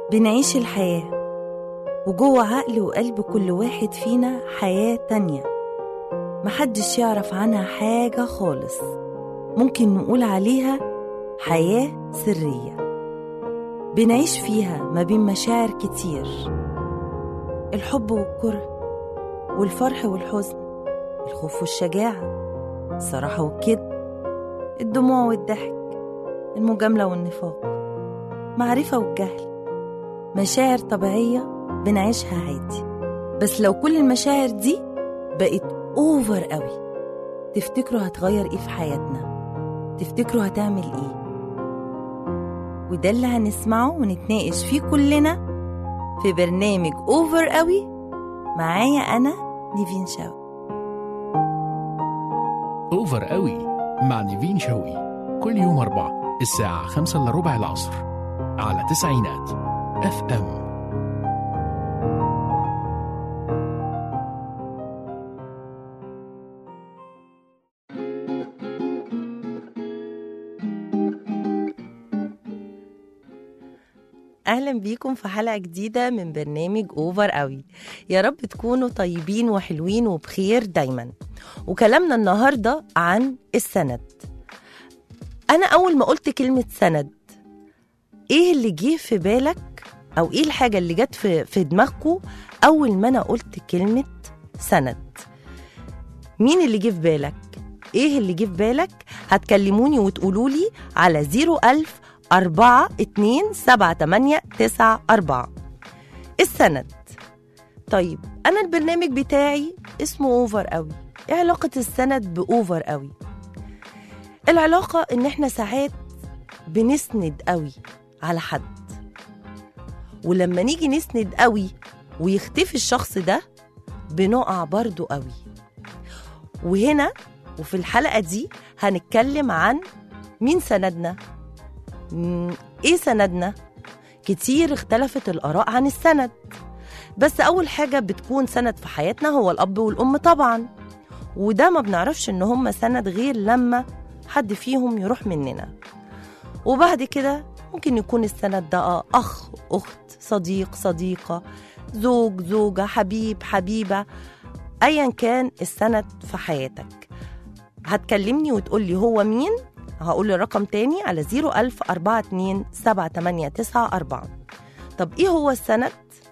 بنعيش الحياة وجوه عقل وقلب كل واحد فينا حياة تانية محدش يعرف عنها حاجة خالص ممكن نقول عليها حياة سرية بنعيش فيها ما بين مشاعر كتير الحب والكره والفرح والحزن الخوف والشجاعة الصراحة والكذب الدموع والضحك المجاملة والنفاق معرفة والجهل مشاعر طبيعية بنعيشها عادي بس لو كل المشاعر دي بقت اوفر قوي تفتكروا هتغير ايه في حياتنا تفتكروا هتعمل ايه وده اللي هنسمعه ونتناقش فيه كلنا في برنامج اوفر قوي معايا انا نيفين شاوي اوفر قوي مع نيفين شوقي كل يوم أربعة الساعة خمسة إلا ربع العصر على تسعينات اف ام اهلا بيكم في حلقه جديده من برنامج اوفر قوي يا رب تكونوا طيبين وحلوين وبخير دايما وكلامنا النهارده عن السند انا اول ما قلت كلمه سند ايه اللي جه في بالك او ايه الحاجه اللي جت في في دماغكم اول ما انا قلت كلمه سند مين اللي جه في بالك ايه اللي جه في بالك هتكلموني وتقولوا لي على 01000 أربعة اتنين سبعة تمانية تسعة أربعة السند طيب أنا البرنامج بتاعي اسمه أوفر قوي إيه علاقة السند بأوفر قوي العلاقة إن إحنا ساعات بنسند قوي على حد ولما نيجي نسند قوي ويختفي الشخص ده بنقع برضو قوي وهنا وفي الحلقة دي هنتكلم عن مين سندنا مم، ايه سندنا كتير اختلفت الاراء عن السند بس اول حاجه بتكون سند في حياتنا هو الاب والام طبعا وده ما بنعرفش ان هم سند غير لما حد فيهم يروح مننا وبعد كده ممكن يكون السند ده اخ اخت صديق صديقه زوج زوجه حبيب حبيبه ايا كان السند في حياتك هتكلمني وتقولي هو مين هقول الرقم تاني على 01000 42 789 طب ايه هو السند؟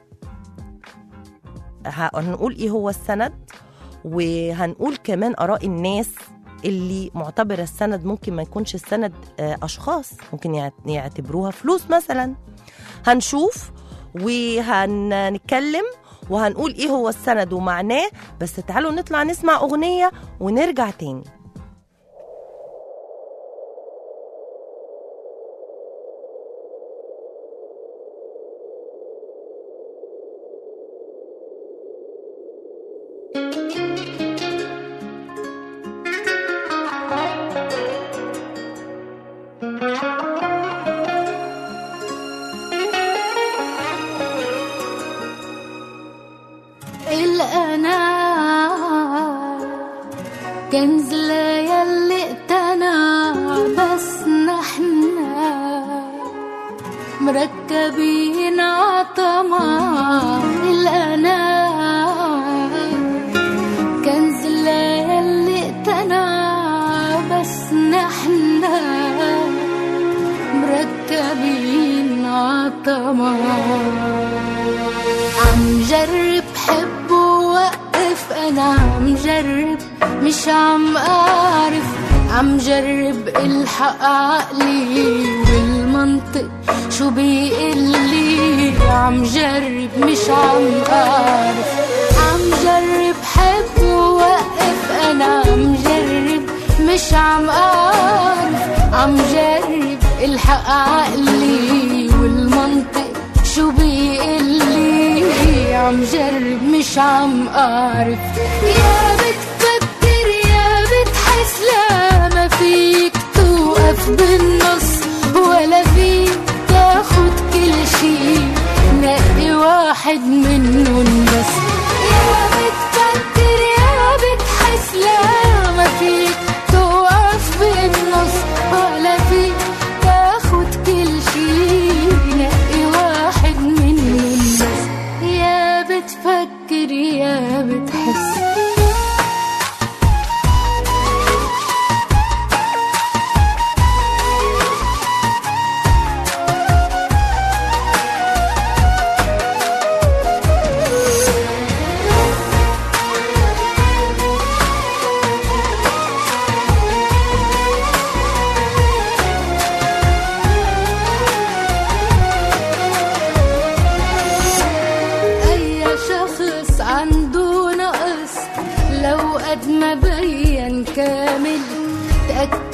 هنقول ايه هو السند وهنقول كمان اراء الناس اللي معتبرة السند ممكن ما يكونش السند آه، أشخاص ممكن يعت- يعتبروها فلوس مثلا هنشوف وهنتكلم وهنقول ايه هو السند ومعناه بس تعالوا نطلع نسمع أغنية ونرجع تاني الأنا كنز يلي اقتنع بس نحنا مركبين عطمع الأنا كنز يلي اقتنع بس نحنا مركبين عطمع عم جرب حب ووقف انا عم جرب مش عم اعرف عم جرب الحق عقلي والمنطق شو بيقلي عم جرب مش عم اعرف عم جرب حب ووقف انا عم جرب مش عم اعرف عم جرب الحق عقلي والمنطق شو بيقلي عم جرب مش عم اعرف يا بتفكر يا بتحس لا ما فيك توقف بالنص ولا فيك تاخد كل شي نقي واحد منهم بس يا بتفكر يا بتحس لا ما فيك توقف بالنص ولا فيك تاخد كل شي نقي واحد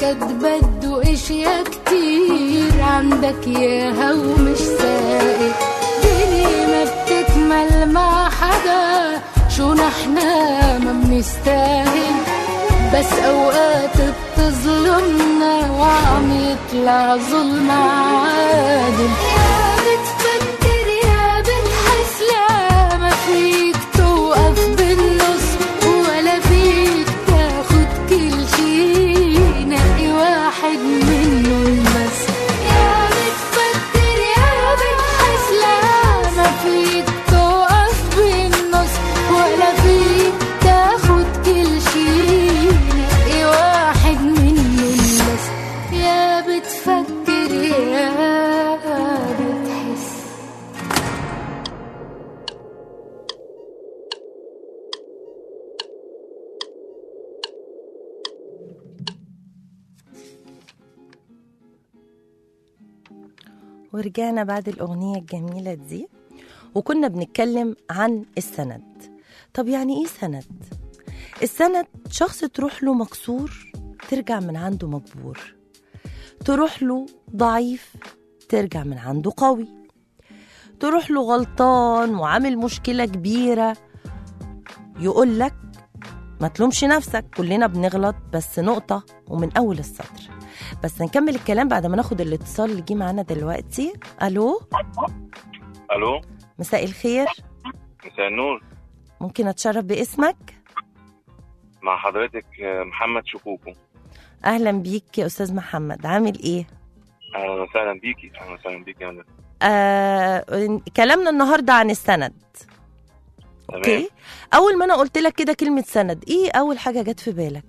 كاتبة تدوق اشياء كتير عندك ياها ومش سائق دنيا ما بتكمل مع حدا شو نحنا ما بنستاهل بس اوقات بتظلمنا وعم يطلع ظلم عادل يا بتفكر يا بتحس لا ما فيك توقف بالنص ولا فيك تاخد كل شي نقي واحد منهم بس يا بتفكر يا بتحس لا ما فيك توقف بالنص ولا فيك تاخد كل شي نقي واحد منهم بس يا بتفكر يا بتحس ورجعنا بعد الأغنية الجميلة دي وكنا بنتكلم عن السند طب يعني إيه سند؟ السند شخص تروح له مكسور ترجع من عنده مجبور تروح له ضعيف ترجع من عنده قوي تروح له غلطان وعامل مشكلة كبيرة يقول لك ما تلومش نفسك كلنا بنغلط بس نقطة ومن أول السطر بس نكمل الكلام بعد ما ناخد الاتصال اللي جه معانا دلوقتي ألو الو مساء الخير مساء النور ممكن أتشرف باسمك مع حضرتك آه، محمد شكوكو أهلا بيك يا أستاذ محمد عامل إيه؟ اهلا وسهلا بيكي اهلا وسهلا بيكي يا مدام. آه، كلامنا النهاردة عن السند أوكي تمام أول ما أنا قلت لك كده كلمة سند إيه أول حاجة جت في بالك؟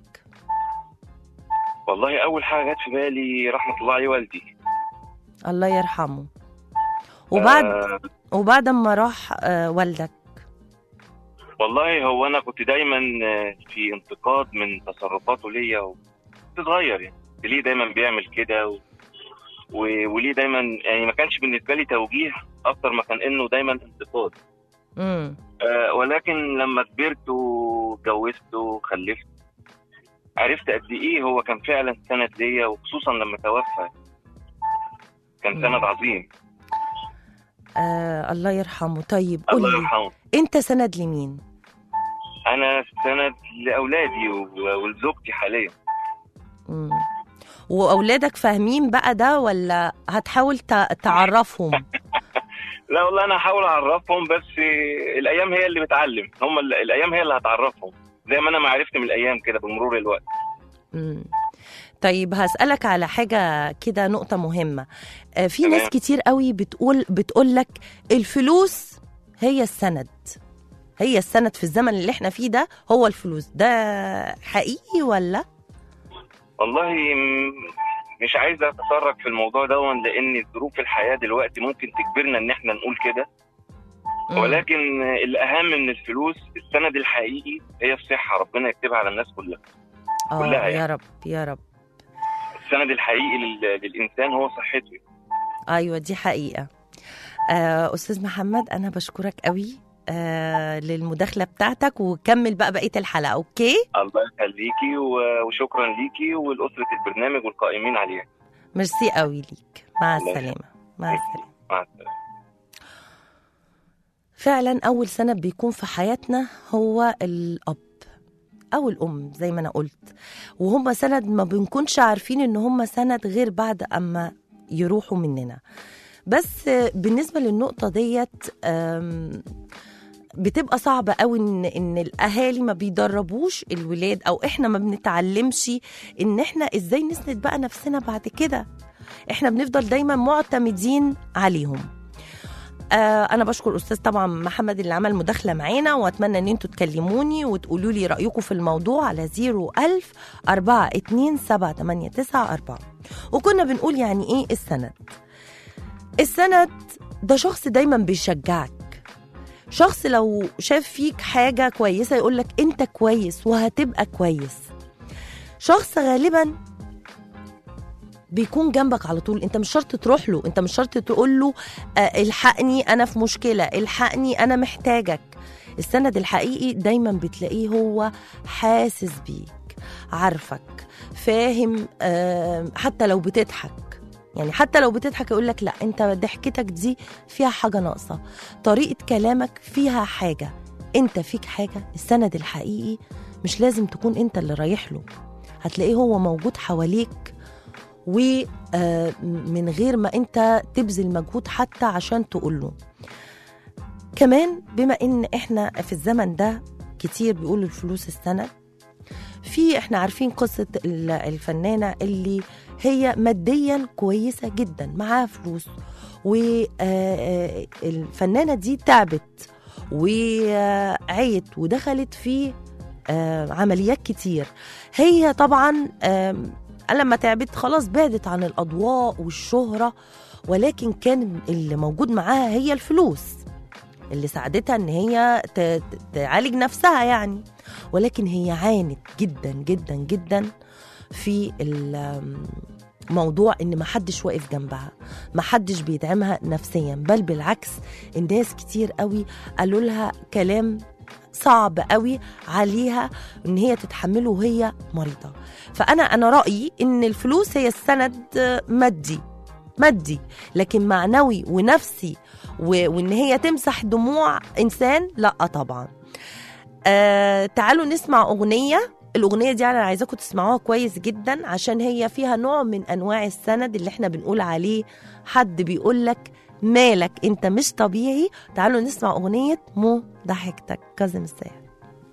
والله اول حاجه جت في بالي رحمه الله عليه والدي الله يرحمه وبعد آه وبعد ما راح آه، والدك والله هو انا كنت دايما آه، في انتقاد من تصرفاته ليا و- كنت صغير يعني ليه دايما بيعمل كده و... و... وليه دايما يعني ما كانش بالنسبه لي توجيه اكتر ما كان انه دايما انتقاد امم آه، ولكن لما كبرت واتجوزت وخلفت عرفت قد ايه هو كان فعلا سند ليا وخصوصا لما توفى كان مم. سند عظيم آه الله يرحمه طيب قول الله لي يرحمه انت سند لمين انا سند لاولادي و- ولزوجتي حاليا مم. واولادك فاهمين بقى ده ولا هتحاول تع- تعرفهم لا والله انا هحاول اعرفهم بس الايام هي اللي بتعلم هم ال- الايام هي اللي هتعرفهم زي ما انا ما عرفت من الايام كده بمرور الوقت مم. طيب هسألك على حاجة كده نقطة مهمة آه، في ناس تمام. كتير قوي بتقول بتقول لك الفلوس هي السند هي السند في الزمن اللي احنا فيه ده هو الفلوس ده حقيقي ولا والله م- مش عايز اتطرق في الموضوع ده لان ظروف الحياه دلوقتي ممكن تجبرنا ان احنا نقول كده مم. ولكن الاهم من الفلوس السند الحقيقي هي الصحه ربنا يكتبها على الناس كلها آه كلها يا يعني. رب يا رب السند الحقيقي لل- للانسان هو صحته ايوه دي حقيقه آه استاذ محمد انا بشكرك قوي آه للمداخله بتاعتك وكمل بقى بقيه الحلقه اوكي الله يخليكي و- وشكرا ليكي ولاسره البرنامج والقائمين عليه ميرسي قوي ليك مع الله السلامه مع السلامه مع السلامه فعلا اول سند بيكون في حياتنا هو الاب او الام زي ما انا قلت وهم سند ما بنكونش عارفين ان هم سند غير بعد اما يروحوا مننا بس بالنسبه للنقطه ديت أم، بتبقى صعبة قوي ان ان الاهالي ما بيدربوش الولاد او احنا ما بنتعلمش ان احنا ازاي نسند بقى نفسنا بعد كده احنا بنفضل دايما معتمدين عليهم آه انا بشكر استاذ طبعا محمد اللي عمل مداخله معانا واتمنى ان انتوا تكلموني وتقولوا لي رايكم في الموضوع على 01000 427 وكنا بنقول يعني ايه السند السند ده شخص دايما بيشجعك شخص لو شاف فيك حاجة كويسة يقولك انت كويس وهتبقى كويس شخص غالبا بيكون جنبك على طول انت مش شرط تروح له انت مش شرط تقول له آه، الحقني انا في مشكله الحقني انا محتاجك السند الحقيقي دايما بتلاقيه هو حاسس بيك عارفك فاهم آه، حتى لو بتضحك يعني حتى لو بتضحك يقول لك لا انت ضحكتك دي فيها حاجه ناقصه طريقه كلامك فيها حاجه انت فيك حاجه السند الحقيقي مش لازم تكون انت اللي رايح له هتلاقيه هو موجود حواليك ومن غير ما انت تبذل مجهود حتى عشان تقول له كمان بما ان احنا في الزمن ده كتير بيقولوا الفلوس السند في احنا عارفين قصة ال- الفنانة اللي هي ماديا كويسة جدا معاها فلوس والفنانة دي تعبت وعيت ودخلت في آه، عمليات كتير هي طبعا آم، لما تعبت خلاص بعدت عن الأضواء والشهرة ولكن كان اللي موجود معاها هي الفلوس اللي ساعدتها ان هي ت- ت- تعالج نفسها يعني ولكن هي عانت جدا جدا جدا في الموضوع ان ما حدش واقف جنبها ما حدش بيدعمها نفسيا بل بالعكس الناس كتير قوي قالوا لها كلام صعب قوي عليها ان هي تتحمله وهي مريضه فانا انا رايي ان الفلوس هي السند مادي مادي لكن معنوي ونفسي و- وان هي تمسح دموع انسان لا طبعا آه تعالوا نسمع اغنيه الاغنيه دي انا عايزاكم تسمعوها كويس جدا عشان هي فيها نوع من انواع السند اللي احنا بنقول عليه حد بيقول لك مالك انت مش طبيعي تعالوا نسمع اغنيه مو ضحكتك كاظم الساهر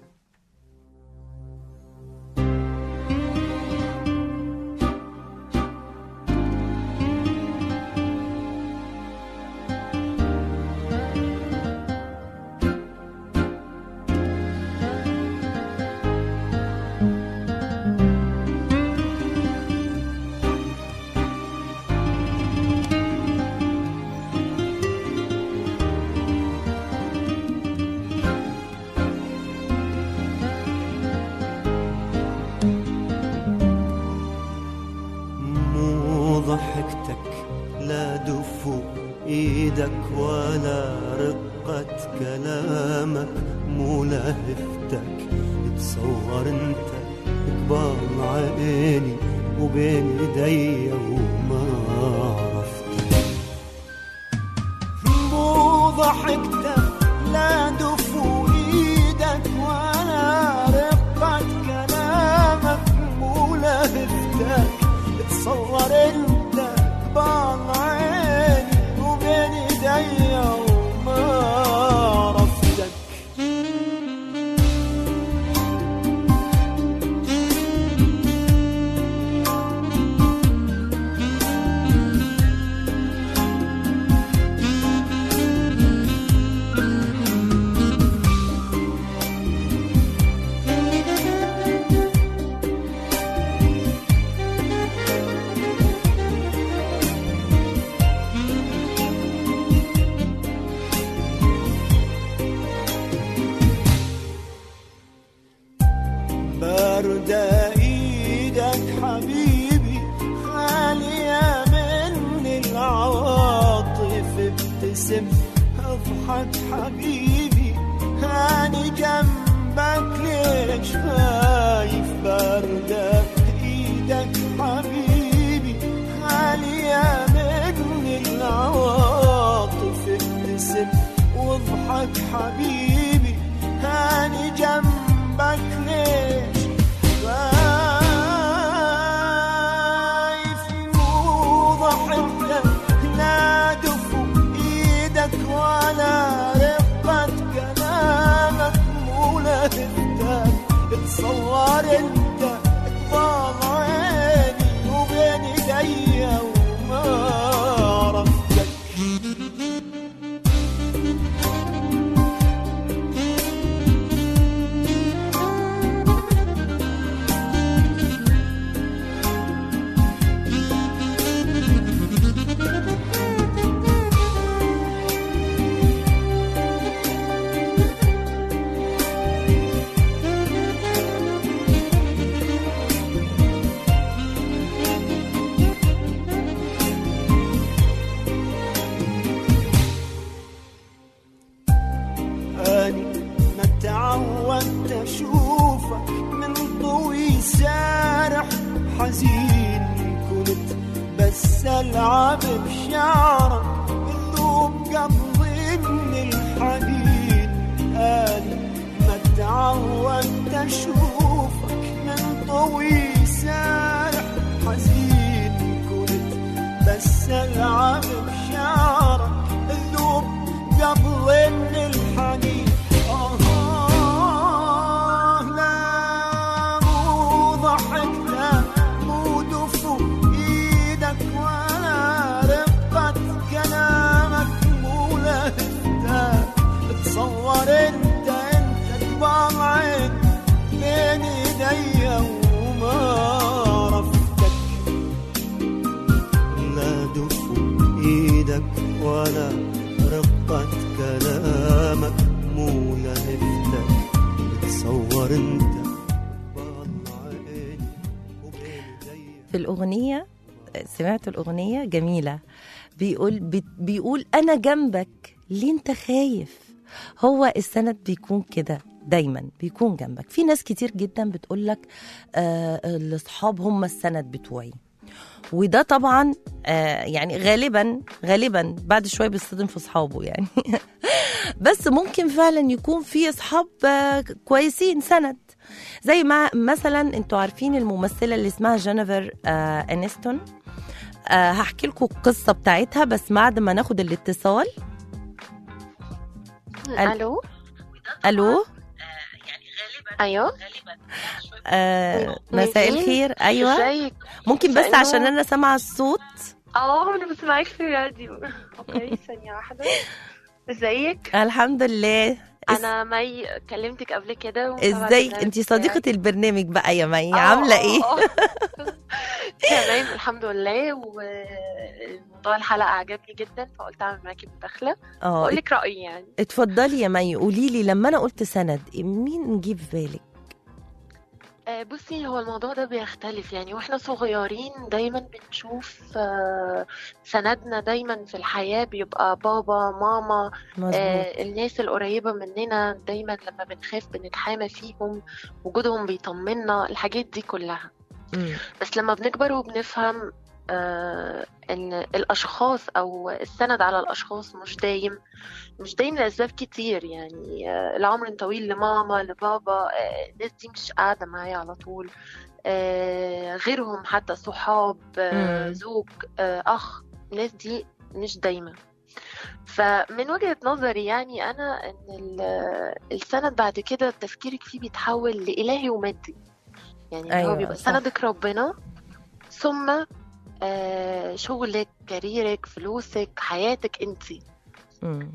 مو ضحكتك لا دفو ايدك ولا رقة كلامك مو لهفتك تصور انت قبال عيني وبين ايدي وما عرفتك مو ضحكتك لا دفو ايدك ولا رقة كلامك مو لهفتك تصور انت قبال عيني وبين ايدي وما عرفتك باردة ايدك حبيبي خالية من العواطف ابتسم اضحك حبيبي هاني جنبك ليش خايف باردة ايدك حبيبي خالية من العواطف ابتسم واضحك حبيبي هاني جنبك ليش خايف مو ضحكتك لا دفو ايدك ولا رقة كلامك مو لهفتك تصور انت قبال عيني وبين ايدي وما عرفتك العب بشعرك ذوب قلبي من الحنين انا ما تعودت اشوفك من طوي سارح حزين كنت بس العب بشعرك ذوب قبل من الحنين آه لا مو ضحك لا مو دفو ايدك ولا رقة كلامك مو لهفتك تصور انت انت تبعد بين ايدي وما عرفتك لا دفو ايدك ولا رقة كلامك مو لهفتك تصور انت والله عيني وبين ايدي في الأغنية سمعت الأغنية جميلة بيقول بي- بيقول أنا جنبك ليه أنت خايف هو السند بيكون كده دايما بيكون جنبك في ناس كتير جدا بتقولك آه الأصحاب هم السند بتوعي وده طبعا آه يعني غالبا غالبا بعد شويه بيصطدم في اصحابه يعني بس ممكن فعلا يكون في اصحاب آه، كويسين سند زي ما مثلا انتوا عارفين الممثله اللي اسمها جينيفر آه انستون آه هحكي لكم القصه بتاعتها بس بعد ما ناخد الاتصال الو الو ايوه آه مساء مين؟ الخير ايوه ازيك ممكن مساء بس عشان النور. انا سامعه الصوت اه انا بسمعك في الراديو اوكي ثانيه واحده ازيك الحمد لله انا مي كلمتك قبل كده ومتابعة ازاي البرنامج انتي صديقه بتاعك. البرنامج بقى يا مي آه، عامله آه، ايه آه. تمام الحمد لله وموضوع الحلقه عجبني جدا فقلت اعمل معاكي مداخله اه واقول لك رايي يعني اتفضلي يا مي قولي لي لما انا قلت سند مين نجيب في بالك آه، بصي هو الموضوع ده بيختلف يعني واحنا صغيرين دايما بنشوف آه، سندنا دايما في الحياة بيبقى بابا ماما مظبوط آه، الناس القريبة مننا دايما لما بنخاف بنتحامى فيهم وجودهم بيطمنا الحاجات دي كلها مم. بس لما بنكبر وبنفهم آه، ان الاشخاص او السند على الاشخاص مش دايم مش دايم لاسباب كتير يعني آه، العمر طويل لماما لبابا آه، الناس دي مش قاعده معايا على طول آه، غيرهم حتى صحاب آه، مم. زوج آه، اخ الناس دي مش دايما فمن وجهة نظري يعني أنا إن ال- السند بعد كده تفكيرك فيه بيتحول لإلهي ومادي يعني أيوة، هو بيبقى صح. سندك ربنا ثم آه، شغلك كاريرك فلوسك حياتك انت مم.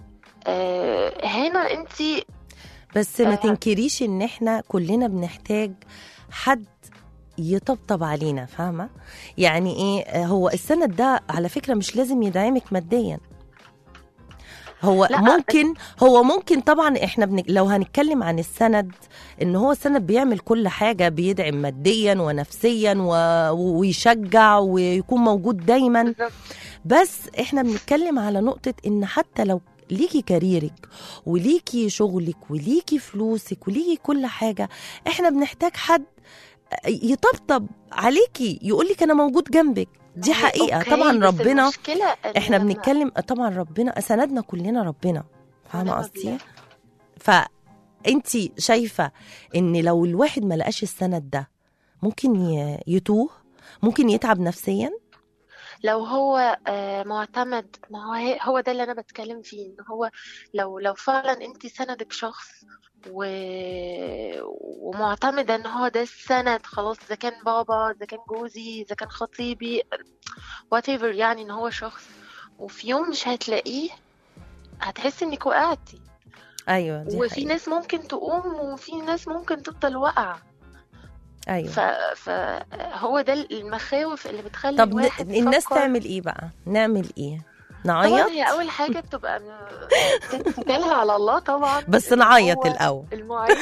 هنا انت بس ما آه. تنكريش ان احنا كلنا بنحتاج حد يطبطب علينا فاهمه يعني ايه آه، هو السند ده على فكره مش لازم يدعمك ماديا هو لا، ممكن هو ممكن طبعا احنا بن... لو هنتكلم عن السند ان هو السند بيعمل كل حاجه بيدعم ماديا ونفسيا و... ويشجع ويكون موجود دايما بالظبط بس احنا بنتكلم على نقطة ان حتى لو ليكي كاريرك وليكي شغلك وليكي فلوسك وليكي كل حاجة احنا بنحتاج حد يطبطب عليكي يقولك انا موجود جنبك دي حقيقة أوكي، طبعا بس ربنا المشكلة إن احنا لما- بنتكلم طبعا ربنا سندنا كلنا ربنا فاهمة ونعم قصدي بالله. فانتي شايفة ان لو الواحد ما لقاش السند ده ممكن ي- يتوه ممكن يتعب نفسيا لو هو آه، معتمد ما هو هي- هو ده اللي انا بتكلم فيه ان هو لو لو فعلا انت سندك شخص و... ومعتمدة ان هو ده السند خلاص اذا كان بابا اذا كان جوزي اذا كان خطيبي whatever يعني ان هو شخص وفي يوم مش هتلاقيه هتحسي انك وقعتي ايوه دي وفي حقيقة. ناس ممكن تقوم وفي ناس ممكن تفضل واقعة ايوه ف... فهو ده المخاوف اللي بتخلي طب ن- الواحد الناس يفكر تعمل ايه بقى نعمل ايه طبعا نعيط هي اول حاجه بتبقى م- تتكلها على الله طبعا بس إن نعيط هو الأول. المعين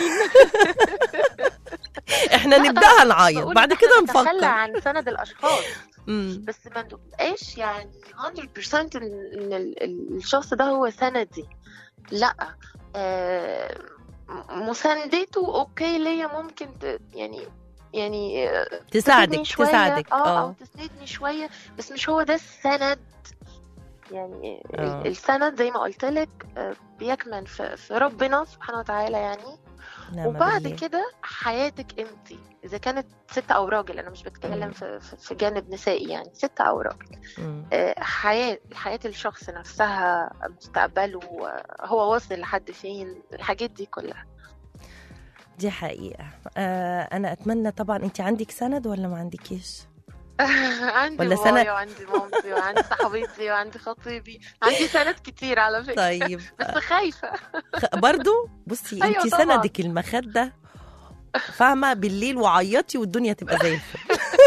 احنا نبداها نعيط بقول بعد إن كده إحنا نتخلى نفكر عن سند الاشخاص مم. بس ما تبقاش يعني 100% ان إن ال- ال- الشخص ده هو سندي لا آه، م- مساندته اوكي ليا ممكن ت... يعني يعني آه، تساعدك تسندني شوية تساعدك اه او اه تسندني شويه بس مش هو ده السند يعني ال- آه. السند زي ما قلت لك بيكمن في, في ربنا سبحانه وتعالى يعني نعم وبعد بالله. كده حياتك انت اذا كانت ست او راجل انا مش بتكلم مم. في, في, في جانب نسائي يعني ست او راجل مم. آه، حياة حياة الشخص نفسها مستقبله آه، هو واصل لحد فين الحاجات دي كلها دي حقيقة آه أنا أتمنى طبعا أنت عندك سند ولا ما عندكيش؟ عندي ولا بابايا سنة؟ وعندي مامتي وعندي صاحبتي وعندي خطيبي عندي سنة كتير على فكرة طيب بس خايفة خ- برضو بصي أيوة أنت طبعاً. سندك المخدة فاهمة بالليل وعيطي والدنيا تبقى زي الفل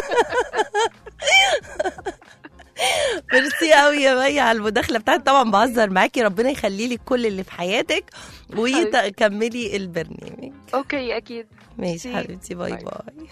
ميرسي قوي يا مي على المداخلة بتاعتك طبعا بهزر معاكي ربنا يخلي لك كل اللي في حياتك وكملي البرنامج اوكي اكيد ماشي ميرسي. حبيبتي باي باي. باي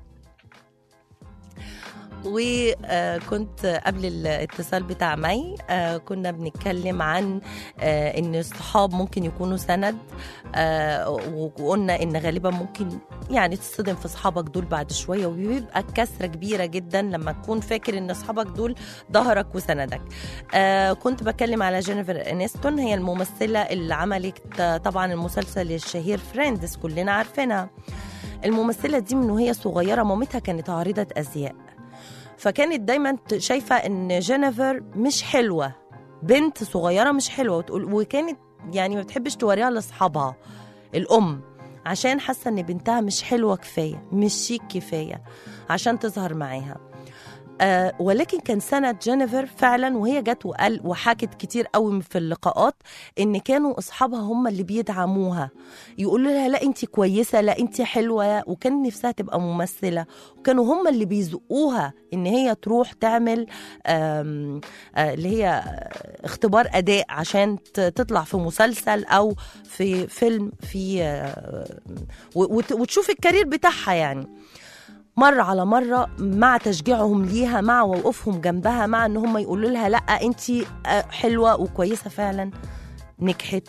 وكنت قبل الاتصال بتاع مي آه، كنا بنتكلم عن آه، ان الصحاب ممكن يكونوا سند آه، وقلنا ان غالبا ممكن يعني تصطدم في اصحابك دول بعد شويه وبيبقى كسره كبيره جدا لما تكون فاكر ان اصحابك دول ظهرك وسندك آه، كنت بتكلم على جينيفر انستون هي الممثله اللي عملت آه، طبعا المسلسل الشهير فريندز كلنا عارفينها الممثله دي من وهي صغيره مامتها كانت عارضه ازياء فكانت دايما ت- شايفه ان جينيفر مش حلوه بنت صغيره مش حلوه وتقول وكانت يعني ما بتحبش توريها لاصحابها الام عشان حاسه ان بنتها مش حلوه كفايه مش شيك كفايه عشان تظهر معاها آه ولكن كان سند جينيفر فعلا وهي جت وقال وحكت كتير قوي في اللقاءات ان كانوا اصحابها هم اللي بيدعموها يقولوا لها لا انت كويسه لا انت حلوه وكان نفسها تبقى ممثله وكانوا هم اللي بيزقوها ان هي تروح تعمل آم، آه، اللي هي آه، اختبار اداء عشان ت- تطلع في مسلسل او في فيلم في آه، و- وت- وتشوف الكارير بتاعها يعني مرة على مرة مع تشجيعهم ليها مع وقوفهم جنبها مع ان هم يقولوا لها لا انت حلوة وكويسة فعلا نجحت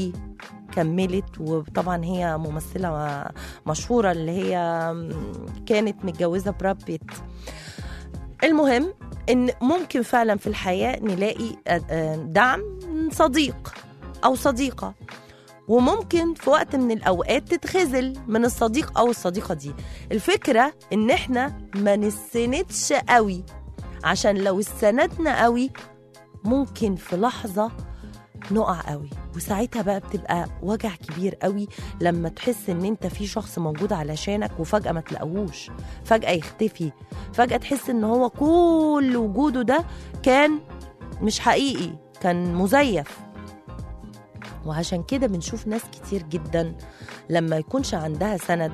وكملت وطبعا هي ممثلة مشهورة اللي هي كانت متجوزة براد بيت المهم ان ممكن فعلا في الحياة نلاقي دعم من صديق او صديقة وممكن في وقت من الاوقات تتخذل من الصديق او الصديقه دي الفكره ان احنا ما نستندش قوي عشان لو استندنا قوي ممكن في لحظه نقع قوي وساعتها بقى بتبقى وجع كبير قوي لما تحس ان انت في شخص موجود علشانك وفجاه ما تلاقوهوش فجاه يختفي فجاه تحس ان هو كل وجوده ده كان مش حقيقي كان مزيف وعشان كده بنشوف ناس كتير جدا لما يكونش عندها سند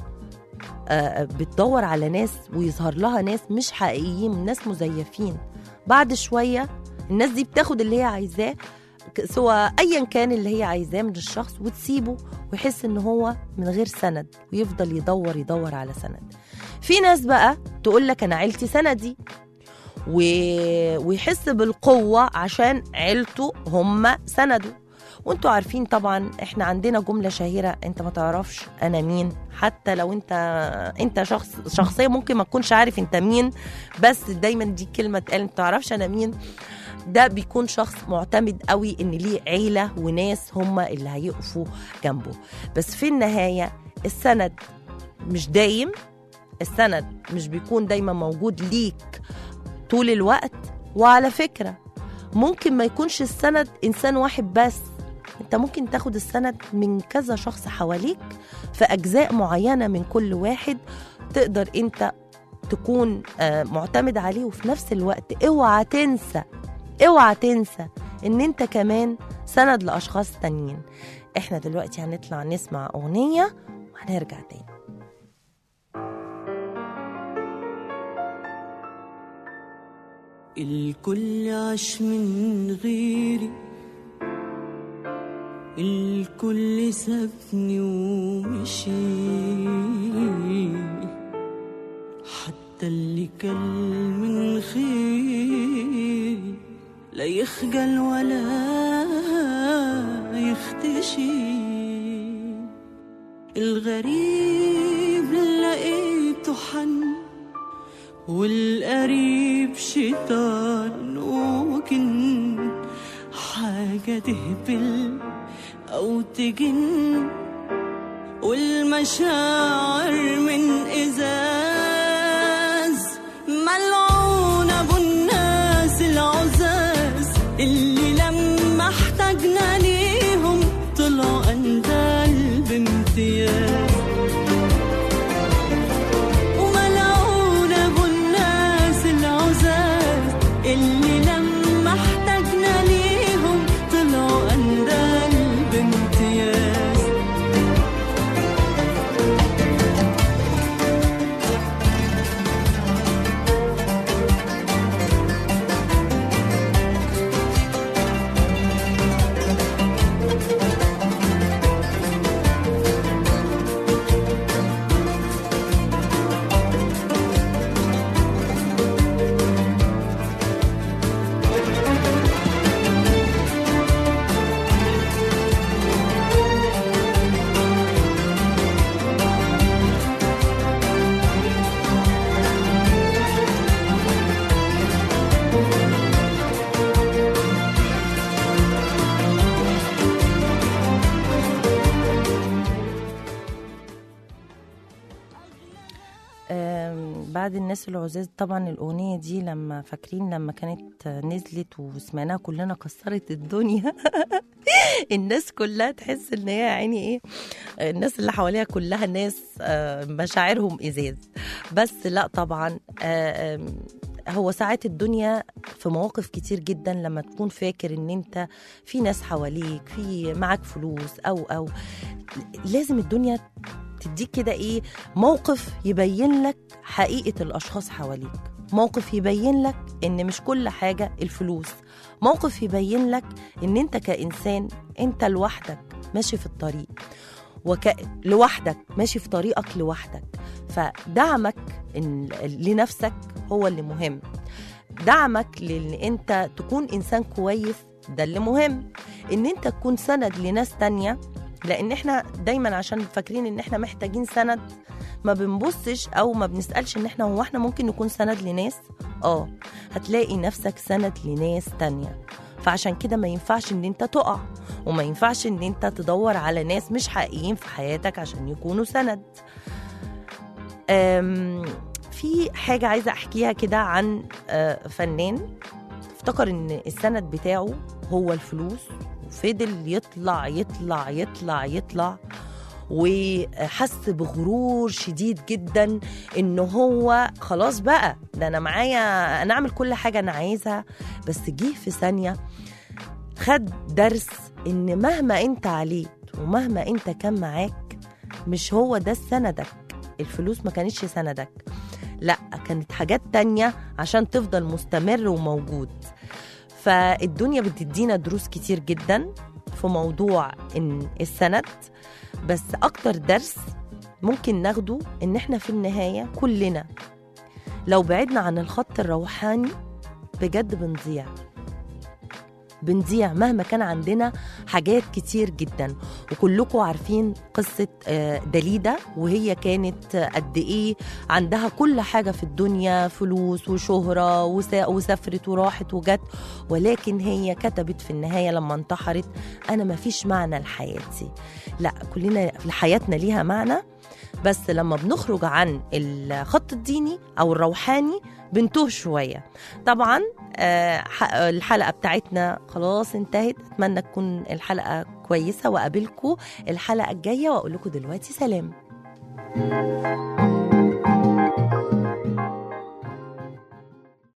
آه، بتدور على ناس ويظهر لها ناس مش حقيقيين ناس مزيفين بعد شوية الناس دي بتاخد اللي هي عايزاه ك- سواء ايا كان اللي هي عايزاه من الشخص وتسيبه ويحس ان هو من غير سند ويفضل يدور يدور على سند في ناس بقى تقول لك انا عيلتي سندي و... ويحس بالقوة عشان عيلته هم سندوا وانتوا عارفين طبعا احنا عندنا جملة شهيرة انت ما تعرفش انا مين حتى لو انت انت شخص شخصية ممكن ما تكونش عارف انت مين بس دايما دي كلمة تقال انت ما تعرفش انا مين ده بيكون شخص معتمد قوي ان ليه عيلة وناس هم اللي هيقفوا جنبه بس في النهاية السند مش دايم السند مش بيكون دايما موجود ليك طول الوقت وعلى فكرة ممكن ما يكونش السند إنسان واحد بس انت ممكن تاخد السند من كذا شخص حواليك في أجزاء معينة من كل واحد تقدر انت تكون آه، معتمد عليه وفي نفس الوقت اوعى تنسى اوعى تنسى ان انت كمان سند لاشخاص تانيين احنا دلوقتي هنطلع نسمع اغنية وهنرجع تاني الكل عاش من غيري الكل سابني ومشي حتى اللي كان من خيري لا يخجل ولا يختشي الغريب لقيت نفسه حن والقريب شيطان وجن حاجة تهبل أو تجن والمشاعر من إزاز ملعون أبو الناس العزاز اللي لما احتاجنا ليهم طلعوا أندال بامتياز وملعون أبو الناس العزاز اللي لما احتاجنا ليهم طلعوا أندال بامتياز آم، بعد الناس العزاز طبعا الأغنية دي لما فاكرين لما كانت نزلت وسمعناها كلنا كسرت الدنيا الناس كلها تحس ان هي يا عيني ايه الناس اللي حواليها كلها ناس آه، مشاعرهم ازاز بس لا طبعا آه، آم، هو ساعات الدنيا في مواقف كتير جدا لما تكون فاكر ان انت في ناس حواليك في معاك فلوس او او لازم الدنيا تديك كده ايه موقف يبين لك حقيقة الأشخاص حواليك موقف يبين لك إن مش كل حاجة الفلوس موقف يبين لك إن أنت كإنسان أنت لوحدك ماشي في الطريق وك... لوحدك ماشي في طريقك لوحدك فدعمك إن... لنفسك هو اللي مهم دعمك لان انت تكون انسان كويس ده اللي مهم ان انت تكون سند لناس تانية لان احنا دايما عشان فاكرين ان احنا محتاجين سند ما بنبصش او ما بنسالش ان احنا هو احنا ممكن نكون سند لناس اه هتلاقي نفسك سند لناس تانية فعشان كده ما ينفعش ان انت تقع وما ينفعش ان انت تدور على ناس مش حقيقيين في حياتك عشان يكونوا سند أم، في حاجة عايزة أحكيها كده عن آه، فنان افتكر إن السند بتاعه هو الفلوس وفضل يطلع يطلع يطلع يطلع وحس بغرور شديد جدا ان هو خلاص بقى ده انا معايا انا اعمل كل حاجه انا عايزها بس جه في ثانيه خد درس ان مهما انت عليت ومهما انت كان معاك مش هو ده سندك الفلوس ما كانتش سندك لا كانت حاجات تانية عشان تفضل مستمر وموجود فالدنيا بتدينا دروس كتير جدا في موضوع ان السند بس اكتر درس ممكن ناخده ان احنا في النهاية كلنا لو بعدنا عن الخط الروحاني بجد بنضيع بنضيع مهما كان عندنا حاجات كتير جدا وكلكم عارفين قصة آه، دليدا وهي كانت آه، قد إيه عندها كل حاجة في الدنيا فلوس وشهرة وسا- وسافرت وراحت وجت ولكن هي كتبت في النهاية لما انتحرت أنا ما فيش معنى لحياتي لا كلنا في حياتنا ليها معنى بس لما بنخرج عن الخط الديني أو الروحاني بنتوه شوية طبعا آه، ح- الحلقة بتاعتنا خلاص انتهت أتمنى تكون الحلقة كويسة وأقابلكم الحلقة الجاية وأقول لكم دلوقتي سلام